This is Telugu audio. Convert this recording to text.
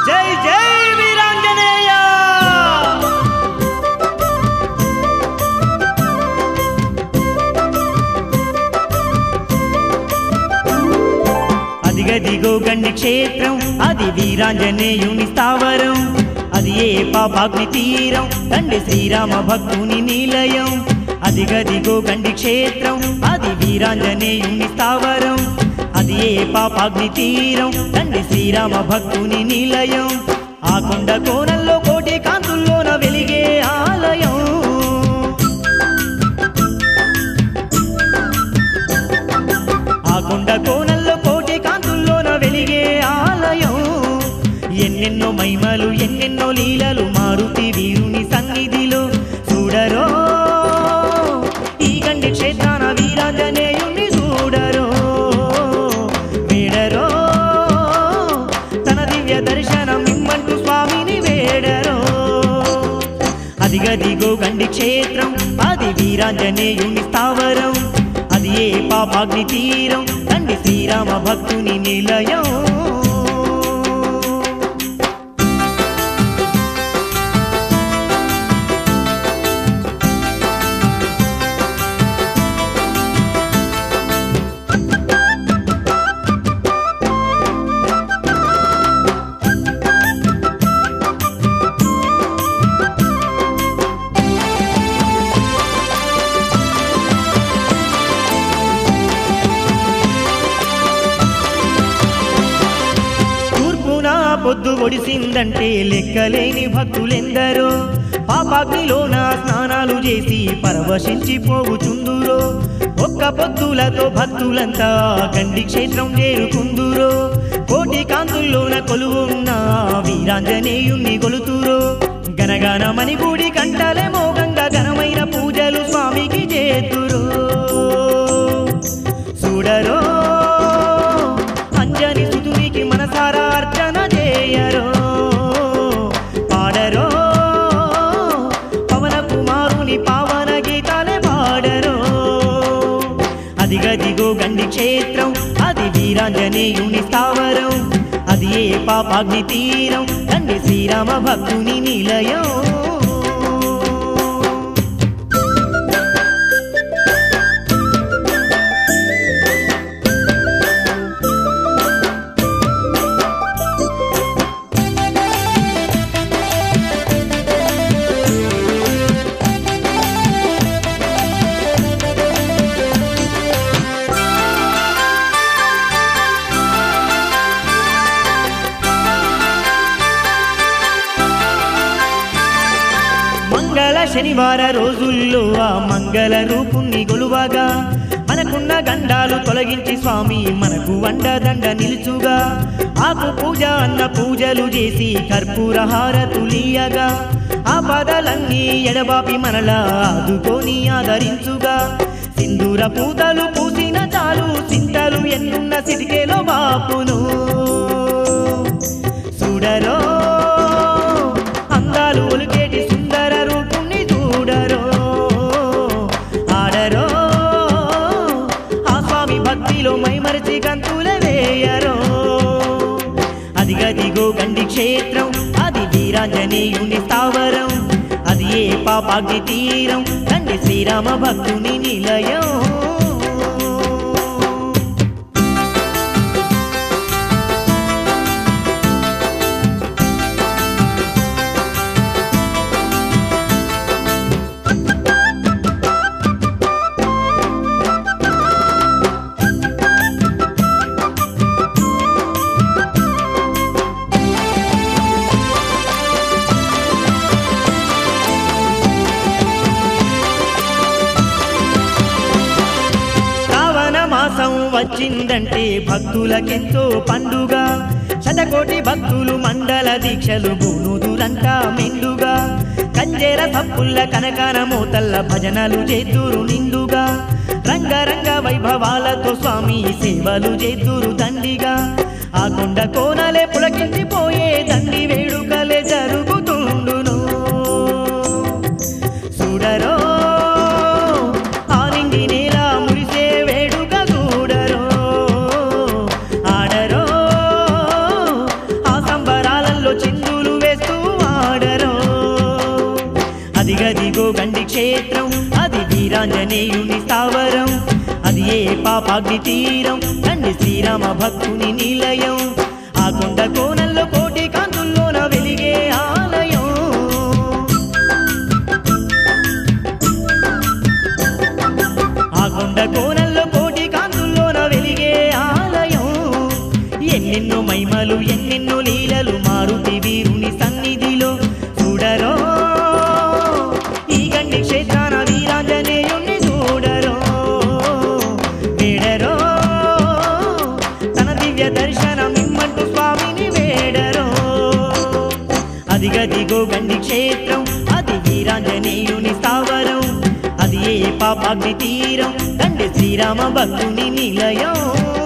జై జై వీరాంజనేయ అదిగదిగో గండి క్షేత్రం అది వీరాంజనేయుని స్థావరం అది ఏ పాపాగ్ని తీరం తండ్రి శ్రీరామ భక్తుని నిలయం అదిగదిగో గండి క్షేత్రం అది వీరాంజనేయుని స్థావరం అది ఏ పాపాగ్ని తీరం తండ్రి శ్రీరామ భక్తుని నిలయం ఆ కొండ కోణంలో కోటి కాంతుల్లోన వెలిగే ఆలయం ఆ కొండ కోణంలో కోటి కాంతుల్లోన వెలిగే ఆలయం ఎన్నెన్నో మహిమలు ఎన్నెన్నో లీలలు మారుతి వీరుని సన్నిధిలో చూడరో ఈ గండి క్షేత్రాన వీరాంజనేయుని చూడరో వేడరో తన దివ్య దర్శనం ఇమ్మంటూ స్వామిని వేడరో అదిగదిగో గండి క్షేత్రం అది వీరాంజనేయుని స్థావరం అది ఏ పాపాగ్ని తీరం తండ్రి శ్రీరామ భక్తుని నిలయం తూర్పున పొద్దు ఒడిసిందంటే లెక్కలేని భక్తులెందరో పాపాగ్నిలోన స్నానాలు చేసి పరవశించి పోవుచుందురో ఒక్క పొద్దులతో భక్తులంతా గండి క్షేత్రం చేరుకుందురో కోటి కాంతుల్లోన కొలువున్న వీరాంజనేయుణ్ణి కొలుతురో గనగనమని గుడి కంటలే మోగంగా ఘనమైన పూజలు స్వామికి చేతురో చూడరో అంజని సుతునికి మనసారా అర్చన చేయరో పాడరో పవన కుమారుని పావన గీతాలే పాడరో అదిగదిగో గండి క్షేత్రం అది వీరాంజనేయుని స్థావరం అది ఏ పాపాగ్ని తీరం గండి శ్రీరామ భక్తుని నిలయం మంగళ శనివార రోజుల్లో ఆ మంగళ రూపుణ్ణి గొలువగా మనకున్న గండాలు తొలగించి స్వామి మనకు వండదండ నిలుచుగా ఆకు పూజ అన్న పూజలు చేసి కర్పూర హారతులీయగా ఆ పదలన్నీ ఎడబాపి మనలా ఆదుకొని ఆదరించుగా సింధూర పూతలు పూసిన చాలు చింతలు ఎన్నున్న సిటికేలో బాపును చూడరో అందాలు ఒలికేటి సుందర రూపుణ్ణి చూడరో ఆడరో ఆ స్వామి భక్తిలో మైమరిచి గంతుల వేయరో అదిగదిగో గండి క్షేత్రం అది వీరాంజనేయుని స్థావరం అది ఏ పాపాగ్ని తీరం గండి శ్రీరామ భక్తుని నిలయం శ్రావణ మాసం వచ్చిందంటే భక్తులకెంతో పండుగ శతకోటి భక్తులు మండల దీక్షలు బూనుదురంతా మెండుగా కంజేర తప్పుల్ల కనకాన మోతల్ల భజనలు చేతురు నిండుగా రంగరంగ వైభవాలతో స్వామి సేవలు చేతురు దండిగా ఆ కొండ కోనలే పులకించిపోయే దండి వేడుకలే జరుగుతుండును చూడరో ఆ నిండి నేల మురిసే వేడుక చూడరో ఆడరో ఆ సంబరాలలో క్షేత్రం అది వీరాంజనేయుని స్థావరం అది ఏ పాపాగ్ని తీరం తండ్రి శ్రీరామ భక్తుని నిలయం ఆ కొండ కోనల్లో కోటి కాంతుల్లోన వెలిగే ఆలయం ఆ కొండ కోనల్లో కోటి కాంతుల్లోన వెలిగే ఆలయం ఎన్నెన్నో మైమలు ఎన్నెన్నో లీలలు మారుతి వీరుని సన్నిధిలో చూడరో ఈ గండి క్షేత్రాన వీరాంజనేయుణ్ణి చూడరో వేడరో తన దివ్య దర్శనం ఇమ్మంటూ స్వామిని వేడరో అదిగదిగో గండి క్షేత్రం అది వీరాంజనేయుని స్థావరం అది ఏ పాపాగ్ని తీరం గండి శ్రీరామ భక్తుని నిలయం